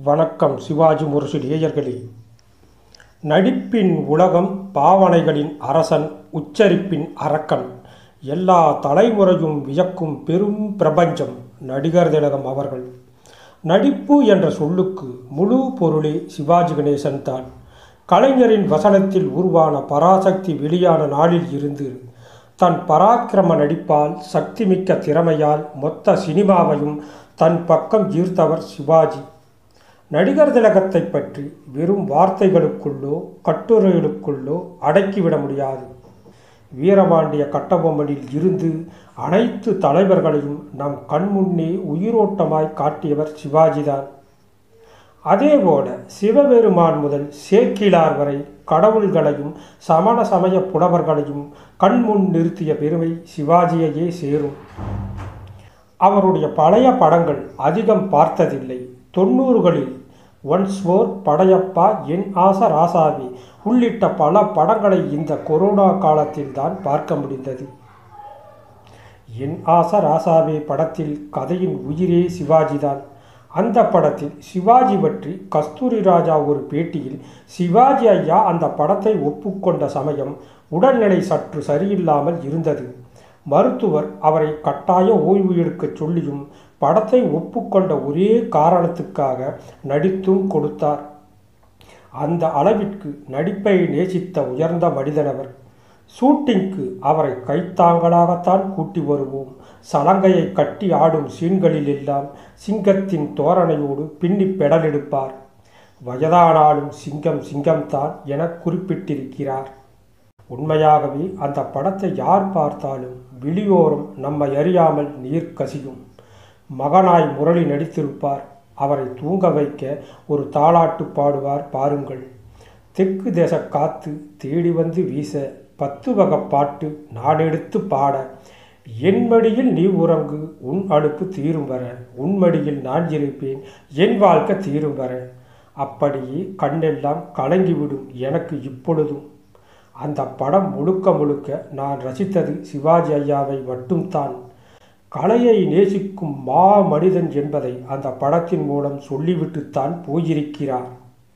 வணக்கம் சிவாஜி முரசு நேயர்களே நடிப்பின் உலகம் பாவனைகளின் அரசன் உச்சரிப்பின் அரக்கன் எல்லா தலைமுறையும் வியக்கும் பெரும் பிரபஞ்சம் நடிகர் திலகம் அவர்கள் நடிப்பு என்ற சொல்லுக்கு முழு பொருளே சிவாஜி கணேசன் தான் கலைஞரின் வசனத்தில் உருவான பராசக்தி வெளியான நாளில் இருந்து தன் பராக்கிரம நடிப்பால் சக்திமிக்க திறமையால் மொத்த சினிமாவையும் தன் பக்கம் ஈர்த்தவர் சிவாஜி நடிகர் திலகத்தை பற்றி வெறும் வார்த்தைகளுக்குள்ளோ கட்டுரைகளுக்குள்ளோ அடக்கிவிட முடியாது வீரபாண்டிய கட்டபொம்மனில் இருந்து அனைத்து தலைவர்களையும் நம் கண்முன்னே உயிரோட்டமாய் காட்டியவர் சிவாஜிதான் அதேபோல சிவபெருமான் முதல் சேக்கிலார் வரை கடவுள்களையும் சமண சமய புலவர்களையும் கண்முன் நிறுத்திய பெருமை சிவாஜியையே சேரும் அவருடைய பழைய படங்கள் அதிகம் பார்த்ததில்லை தொண்ணூறுகளில் ஒன்ஸ் மோர் படையப்பா என் ஆச ராசாவி உள்ளிட்ட பல படங்களை இந்த கொரோனா காலத்தில் தான் பார்க்க முடிந்தது என் ஆச ராசாவே படத்தில் கதையின் உயிரே சிவாஜிதான் அந்த படத்தில் சிவாஜி பற்றி கஸ்தூரி ராஜா ஒரு பேட்டியில் சிவாஜி ஐயா அந்த படத்தை ஒப்புக்கொண்ட சமயம் உடல்நிலை சற்று சரியில்லாமல் இருந்தது மருத்துவர் அவரை கட்டாய ஓய்வு எடுக்கச் சொல்லியும் படத்தை ஒப்புக்கொண்ட ஒரே காரணத்துக்காக நடித்தும் கொடுத்தார் அந்த அளவிற்கு நடிப்பை நேசித்த உயர்ந்த மனிதனவர் ஷூட்டிங்க்கு அவரை கைத்தாங்களாகத்தான் கூட்டி வருவோம் சலங்கையை கட்டி ஆடும் சீன்களில் எல்லாம் சிங்கத்தின் தோரணையோடு பின்னி பெடலெடுப்பார் வயதானாலும் சிங்கம் சிங்கம்தான் என குறிப்பிட்டிருக்கிறார் உண்மையாகவே அந்த படத்தை யார் பார்த்தாலும் வெளியோரம் நம்மை அறியாமல் நீர் கசியும் மகனாய் முரளி நடித்திருப்பார் அவரை தூங்க வைக்க ஒரு தாளாட்டு பாடுவார் பாருங்கள் தெற்கு தேச காத்து தேடி வந்து வீச பத்து வகை பாட்டு நான் எடுத்து பாட என் மடியில் நீ உறங்கு உன் அழுப்பு தீரும் வர உன் மடியில் நான் இருப்பேன் என் வாழ்க்கை தீரும் வர அப்படியே கண்ணெல்லாம் கலங்கிவிடும் எனக்கு இப்பொழுதும் அந்த படம் முழுக்க முழுக்க நான் ரசித்தது சிவாஜி ஐயாவை மட்டும்தான் கலையை நேசிக்கும் மா மனிதன் என்பதை அந்த படத்தின் மூலம் சொல்லிவிட்டுத்தான் போயிருக்கிறார்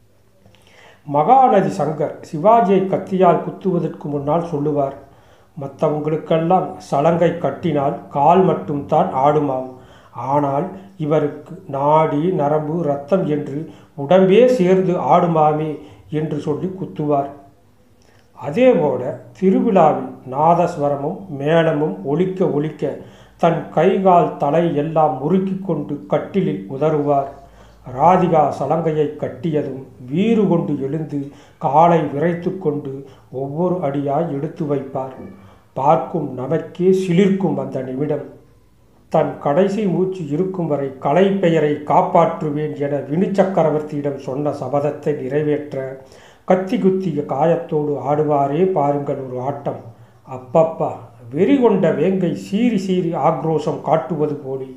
மகாநதி சங்கர் சிவாஜியை கத்தியால் குத்துவதற்கு முன்னால் சொல்லுவார் மற்றவங்களுக்கெல்லாம் சலங்கை கட்டினால் கால் மட்டும்தான் ஆடுமாம் ஆனால் இவருக்கு நாடி நரம்பு ரத்தம் என்று உடம்பே சேர்ந்து ஆடுமாமே என்று சொல்லி குத்துவார் அதேபோல திருவிழாவில் நாதஸ்வரமும் மேளமும் ஒலிக்க ஒலிக்க தன் கைகால் தலை எல்லாம் முறுக்கி கொண்டு கட்டிலில் உதறுவார் ராதிகா சலங்கையை கட்டியதும் வீறு கொண்டு எழுந்து காலை விரைத்து கொண்டு ஒவ்வொரு அடியாய் எடுத்து வைப்பார் பார்க்கும் நமக்கே சிலிர்க்கும் அந்த நிமிடம் தன் கடைசி மூச்சு இருக்கும் வரை கலை பெயரை காப்பாற்றுவேன் என வினு சக்கரவர்த்தியிடம் சொன்ன சபதத்தை நிறைவேற்ற கத்தி குத்திய காயத்தோடு ஆடுவாரே பாருங்கள் ஒரு ஆட்டம் அப்பப்பா வெறி கொண்ட வேங்கை சீறி சீறி ஆக்ரோஷம் காட்டுவது போலி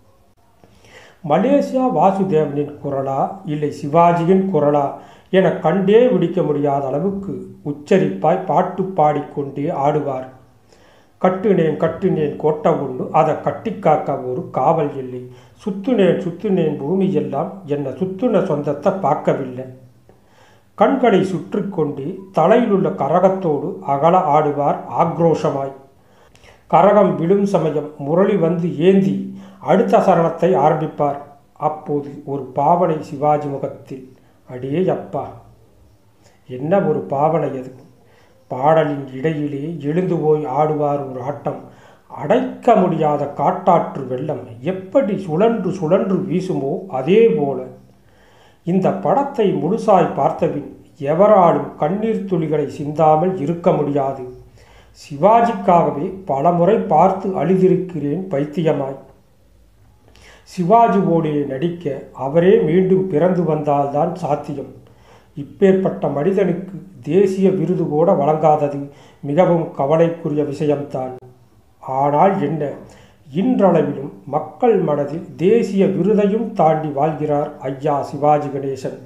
மலேசியா வாசுதேவனின் குரலா இல்லை சிவாஜியின் குரலா என கண்டே பிடிக்க முடியாத அளவுக்கு உச்சரிப்பாய் பாட்டு பாடிக்கொண்டே ஆடுவார் கட்டுனேன் கட்டுனேன் கோட்டை ஒன்று அதை கட்டி காக்க ஒரு காவல் இல்லை சுத்துனேன் சுத்துனேன் பூமி எல்லாம் என்னை சுத்துன சொந்தத்தை பார்க்கவில்லை கண்களை சுற்றி கொண்டு தலையிலுள்ள கரகத்தோடு அகல ஆடுவார் ஆக்ரோஷமாய் கரகம் விழும் சமயம் முரளி வந்து ஏந்தி அடுத்த சரணத்தை ஆரம்பிப்பார் அப்போது ஒரு பாவனை சிவாஜி முகத்தில் அடே அப்பா என்ன ஒரு பாவனை அது பாடலின் இடையிலே எழுந்து போய் ஆடுவார் ஒரு ஆட்டம் அடைக்க முடியாத காட்டாற்று வெள்ளம் எப்படி சுழன்று சுழன்று வீசுமோ அதே போல இந்த படத்தை முழுசாய் பார்த்தபின் எவராலும் கண்ணீர் துளிகளை சிந்தாமல் இருக்க முடியாது சிவாஜிக்காகவே பலமுறை பார்த்து அழுதிருக்கிறேன் பைத்தியமாய் சிவாஜிவோடே நடிக்க அவரே மீண்டும் பிறந்து வந்தால்தான் சாத்தியம் இப்பேற்பட்ட மனிதனுக்கு தேசிய விருது கூட வழங்காதது மிகவும் கவலைக்குரிய விஷயம்தான் ஆனால் என்ன இன்றளவிலும் மக்கள் மனதில் தேசிய விருதையும் தாண்டி வாழ்கிறார் ஐயா சிவாஜி கணேசன்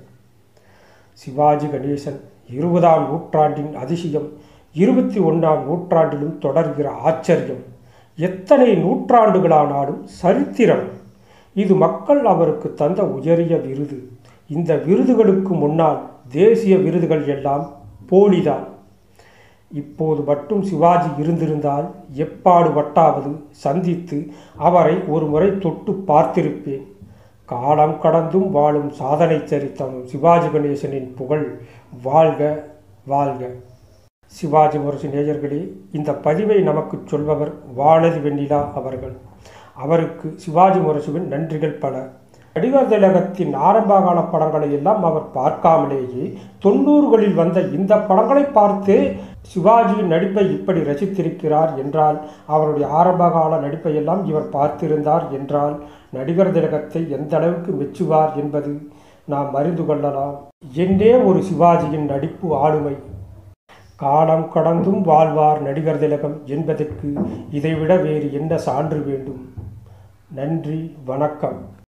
சிவாஜி கணேசன் இருபதாம் நூற்றாண்டின் அதிசயம் இருபத்தி ஒன்றாம் நூற்றாண்டிலும் தொடர்கிற ஆச்சரியம் எத்தனை நூற்றாண்டுகளானாலும் சரித்திரம் இது மக்கள் அவருக்கு தந்த உயரிய விருது இந்த விருதுகளுக்கு முன்னால் தேசிய விருதுகள் எல்லாம் போலிதான் இப்போது மட்டும் சிவாஜி இருந்திருந்தால் எப்பாடு வட்டாவது சந்தித்து அவரை ஒரு முறை தொட்டு பார்த்திருப்பேன் காலம் கடந்தும் வாழும் சாதனை சரித்தம் சிவாஜி கணேசனின் புகழ் வாழ்க வாழ்க சிவாஜி முரசு நேயர்களே இந்த பதிவை நமக்கு சொல்பவர் வானதி வெண்ணிலா அவர்கள் அவருக்கு சிவாஜி முரசுவின் நன்றிகள் பல நடிகர் திலகத்தின் ஆரம்பகால படங்களை எல்லாம் அவர் பார்க்காமலேயே தொண்ணூறுகளில் வந்த இந்த படங்களை பார்த்து சிவாஜியின் நடிப்பை இப்படி ரசித்திருக்கிறார் என்றால் அவருடைய ஆரம்பகால நடிப்பை எல்லாம் இவர் பார்த்திருந்தார் என்றால் நடிகர் திலகத்தை எந்த அளவுக்கு மெச்சுவார் என்பது நாம் அறிந்து கொள்ளலாம் என்றே ஒரு சிவாஜியின் நடிப்பு ஆளுமை காலம் கடந்தும் வாழ்வார் நடிகர் திலகம் என்பதற்கு இதைவிட வேறு என்ன சான்று வேண்டும் நன்றி வணக்கம்